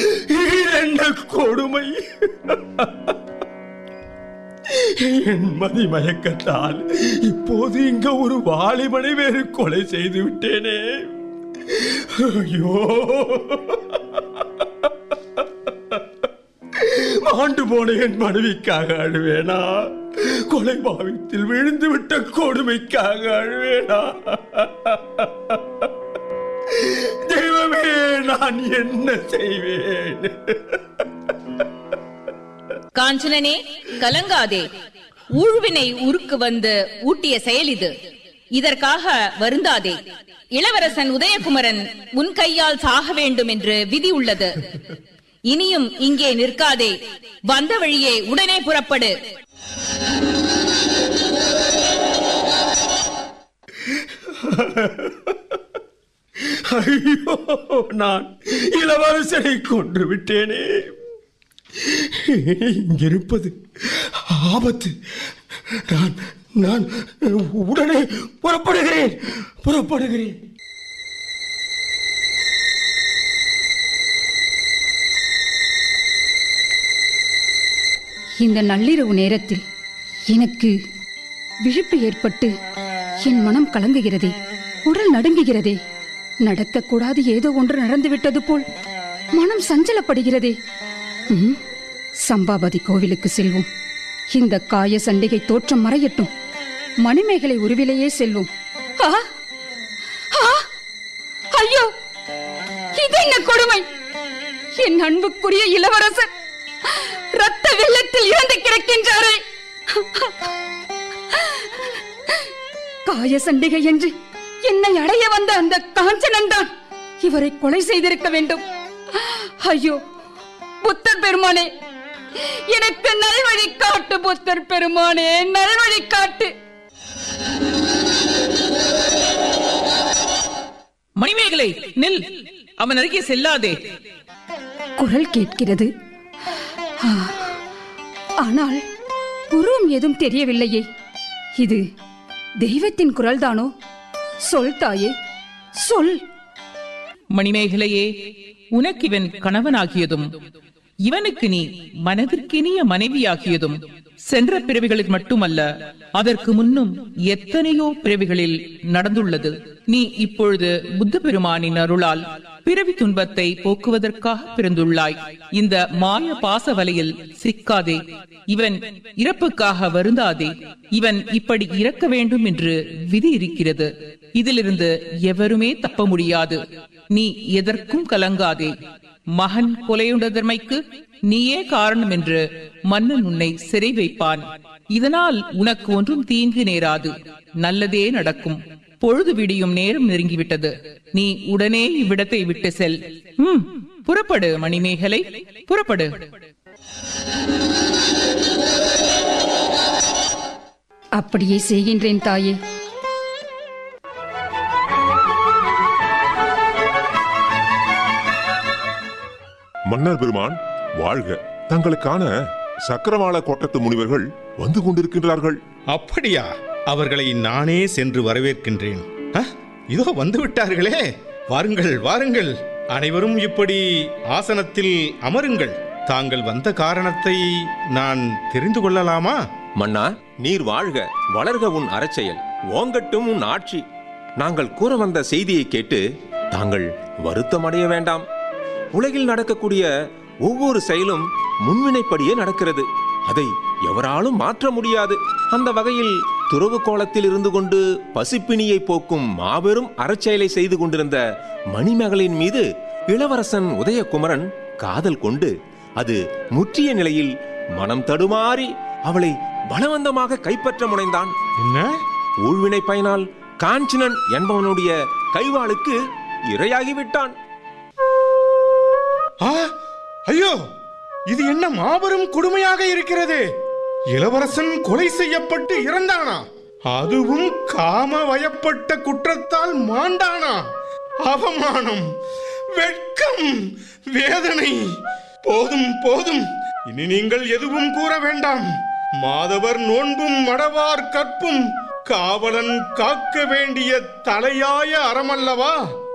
இது என்ன கொடுமை என் மதிமயக்கத்தால் இப்போது இங்க ஒரு வாலிபனை வேறு கொலை செய்து விட்டேனே ஐயோ மாண்டு போன என் மனைவிக்காக அழுவேனா கொலை பாவித்தில் விழுந்து விட்ட கொடுமைக்காக அழுவேனா தெய்வமே நான் என்ன செய்வேன் காஞ்சனனே கலங்காதே ஊழ்வினை உருக்கு வந்து ஊட்டிய செயல் இது இதற்காக வருந்தாதே இளவரசன் உதயகுமரன் உன் கையால் சாக வேண்டும் என்று விதி உள்ளது இனியும் இங்கே நிற்காதே வந்த வழியே உடனே புறப்படு ஐயோ நான் இளவரசனை கொன்று விட்டேனே இங்கிருப்பது ஆபத்து நான் நான் உடனே புறப்படுகிறேன் புறப்படுகிறேன் இந்த நள்ளிரவு நேரத்தில் எனக்கு விழிப்பு ஏற்பட்டு என் மனம் கலங்குகிறதே உடல் நடுங்குகிறதே நடக்கக்கூடாது ஏதோ ஒன்று நடந்துவிட்டது போல் மனம் சஞ்சலப்படுகிறதே ம், சம்பாபதி கோவிலுக்கு செல்வோம் இந்த காய சண்டிகை தோற்றம் மறையட்டும் மணிமேகலை உருவிலேயே செல்வோம் ஆ! ஆ! ஐயோ இது என்ன கொடுமை என் அன்புக்குரிய இளவரசர் ரத்த வெள்ளத்தில் இறந்து கிடக்கின்றாரே காய சண்டிகை என்று என்னை அடைய வந்த அந்த காஞ்சனன் தான் இவரை கொலை செய்திருக்க வேண்டும் ஐயோ புத்தர் பெருமானே எனக்கு நல்வழி காட்டு புத்தர் பெருமானே நல்வழி காட்டு மணிமேகலை நில் அவன் அருகே செல்லாதே குரல் கேட்கிறது ஆ, ஆனால் உருவம் ஏதும் தெரியவில்லையே இது தெய்வத்தின் குரல்தானோ சொல் தாயே சொல் மணிமேகலையே உனக்கு இவன் கணவனாகியதும் இவனுக்கு நீ மனதிற்கினிய மனைவியாகியதும் சென்ற பிறவிகளில் மட்டுமல்ல அதற்கு முன்னும் எத்தனையோ பிறவிகளில் நடந்துள்ளது நீ இப்பொழுது புத்த பெருமானின் அருளால் பிறவி துன்பத்தை போக்குவதற்காக பிறந்துள்ளாய் இந்த மாய பாச வலையில் சிக்காதே இவன் இறப்புக்காக வருந்தாதே இவன் இப்படி இறக்க வேண்டும் என்று விதி இருக்கிறது இதிலிருந்து எவருமே தப்ப முடியாது நீ எதற்கும் கலங்காதே மகன் கொலையுண்டதர்மைக்கு நீயே காரணம் என்று மன்னன் உன்னை சிறை வைப்பான் இதனால் உனக்கு ஒன்றும் தீங்கு நேராது நல்லதே நடக்கும் பொழுது விடியும் நேரம் நெருங்கிவிட்டது நீ உடனே இவ்விடத்தை விட்டு செல் ம் புறப்படு மணிமேகலை புறப்படு அப்படியே செய்கின்றேன் தாயே மன்னர் பெருமான் வாழ்க தங்களுக்கான சக்கரவாள கோட்டத்து முனிவர்கள் வந்து கொண்டிருக்கின்றார்கள் அப்படியா அவர்களை நானே சென்று வரவேற்கின்றேன் அ, இதோ வந்து விட்டார்களே வாருங்கள் வாருங்கள் அனைவரும் இப்படி ஆசனத்தில் அமருங்கள் தாங்கள் வந்த காரணத்தை நான் தெரிந்து கொள்ளலாமா மன்னா நீர் வாழ்க வளர்க உன் அறச்செயல் ஓங்கட்டும் உன் ஆட்சி நாங்கள் கூற வந்த செய்தியை கேட்டு தாங்கள் வருத்தமடைய வேண்டாம் உலகில் நடக்கக்கூடிய ஒவ்வொரு செயலும் முன்வினைப்படியே நடக்கிறது அதை எவராலும் மாற்ற முடியாது அந்த வகையில் துறவு கோலத்தில் இருந்து கொண்டு பசிப்பிணியை போக்கும் மாபெரும் அறச்செயலை செய்து கொண்டிருந்த மணிமகளின் மீது இளவரசன் உதயகுமரன் காதல் கொண்டு அது முற்றிய நிலையில் மனம் தடுமாறி அவளை பலவந்தமாக கைப்பற்ற முனைந்தான் என்ன ஊழ்வினை பயனால் காஞ்சனன் என்பவனுடைய கைவாளுக்கு இரையாகிவிட்டான் ஆ ஐயோ இது என்ன மாபெரும் கொடுமையாக இருக்கிறது இளவரசன் கொலை செய்யப்பட்டு இறந்தானா அதுவும் காம வயப்பட்ட குற்றத்தால் மாண்டானா அவமானம் வெட்கம் வேதனை போதும் போதும் இனி நீங்கள் எதுவும் கூற வேண்டாம் மாதவர் நோன்பும் மடவார் கற்பும் காவலன் காக்க வேண்டிய தலையாய அறமல்லவா